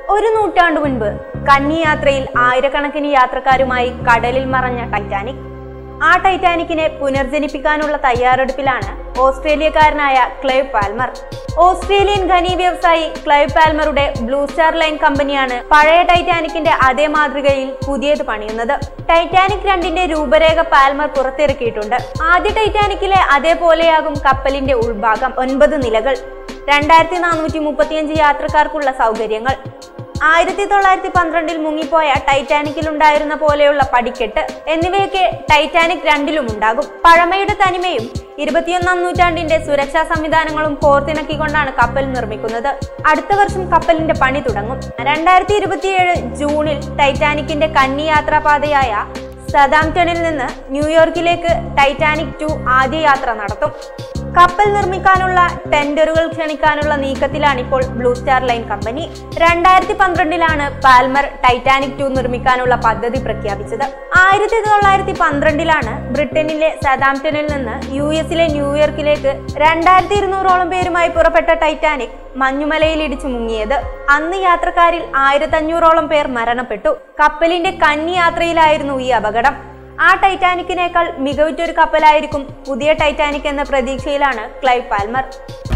ഒരു നൂറ്റാണ്ടു മുൻപ് കന്നി യാത്രയിൽ ആയിരക്കണക്കിന് യാത്രക്കാരുമായി കടലിൽ മറഞ്ഞ ടൈറ്റാനിക് ആ ടൈറ്റാനിക്കിനെ പുനർജനിപ്പിക്കാനുള്ള തയ്യാറെടുപ്പിലാണ് ഓസ്ട്രേലിയക്കാരനായ ക്ലൈവ് പാൽമർ ഓസ്ട്രേലിയൻ ഖനി വ്യവസായി ക്ലൈവ് പാൽമറുടെ ബ്ലൂ സ്റ്റാർ ലൈൻ കമ്പനിയാണ് പഴയ ടൈറ്റാനിക്കിന്റെ അതേ മാതൃകയിൽ പുതിയത് പണിയുന്നത് ടൈറ്റാനിക് രണ്ടിന്റെ രൂപരേഖ പാൽമർ പുറത്തിറക്കിയിട്ടുണ്ട് ആദ്യ ടൈറ്റാനിക്കിലെ അതേപോലെയാകും കപ്പലിന്റെ ഉൾഭാഗം ഒൻപത് നിലകൾ രണ്ടായിരത്തി നാനൂറ്റി മുപ്പത്തിയഞ്ച് യാത്രക്കാർക്കുള്ള സൗകര്യങ്ങൾ ആയിരത്തി തൊള്ളായിരത്തി പന്ത്രണ്ടിൽ മുങ്ങിപ്പോയ ടൈറ്റാനിക്കിൽ ഉണ്ടായിരുന്ന പോലെയുള്ള പടിക്കെട്ട് എന്നിവയൊക്കെ ടൈറ്റാനിക് രണ്ടിലും ഉണ്ടാകും പഴമയുടെ തനിമയും ഇരുപത്തിയൊന്നാം നൂറ്റാണ്ടിന്റെ സുരക്ഷാ സംവിധാനങ്ങളും കോർത്തിണക്കിക്കൊണ്ടാണ് കപ്പൽ നിർമ്മിക്കുന്നത് അടുത്ത വർഷം കപ്പലിന്റെ പണി തുടങ്ങും രണ്ടായിരത്തി ഇരുപത്തിയേഴ് ജൂണിൽ ടൈറ്റാനിക്കിന്റെ കന്നി യാത്രാപാതയായ സതാംപ്ടണിൽ നിന്ന് ന്യൂയോർക്കിലേക്ക് ടൈറ്റാനിക് ടു ആദ്യ യാത്ര നടത്തും കപ്പൽ നിർമ്മിക്കാനുള്ള ടെൻഡറുകൾ ക്ഷണിക്കാനുള്ള നീക്കത്തിലാണ് ഇപ്പോൾ ബ്ലൂ സ്റ്റാർ ലൈൻ കമ്പനി രണ്ടായിരത്തി പന്ത്രണ്ടിലാണ് പാൽമർ ടൈറ്റാനിക് ടു നിർമ്മിക്കാനുള്ള പദ്ധതി പ്രഖ്യാപിച്ചത് ആയിരത്തി തൊള്ളായിരത്തി പന്ത്രണ്ടിലാണ് ബ്രിട്ടനിലെ സതാംപ്ടണിൽ നിന്ന് യു എസിലെ ന്യൂയോർക്കിലേക്ക് രണ്ടായിരത്തി ഇരുന്നൂറോളം പേരുമായി പുറപ്പെട്ട ടൈറ്റാനിക് മഞ്ഞുമലയിൽ ഇടിച്ചു മുങ്ങിയത് അന്ന് യാത്രക്കാരിൽ ആയിരത്തഞ്ഞൂറോളം പേർ മരണപ്പെട്ടു കപ്പലിന്റെ കന്നി യാത്രയിലായിരുന്നു ഈ അപകടം ആ ടൈറ്റാനിക്കിനേക്കാൾ മികവുറ്റൊരു കപ്പലായിരിക്കും പുതിയ ടൈറ്റാനിക് എന്ന പ്രതീക്ഷയിലാണ് ക്ലൈവ് പാൽമർ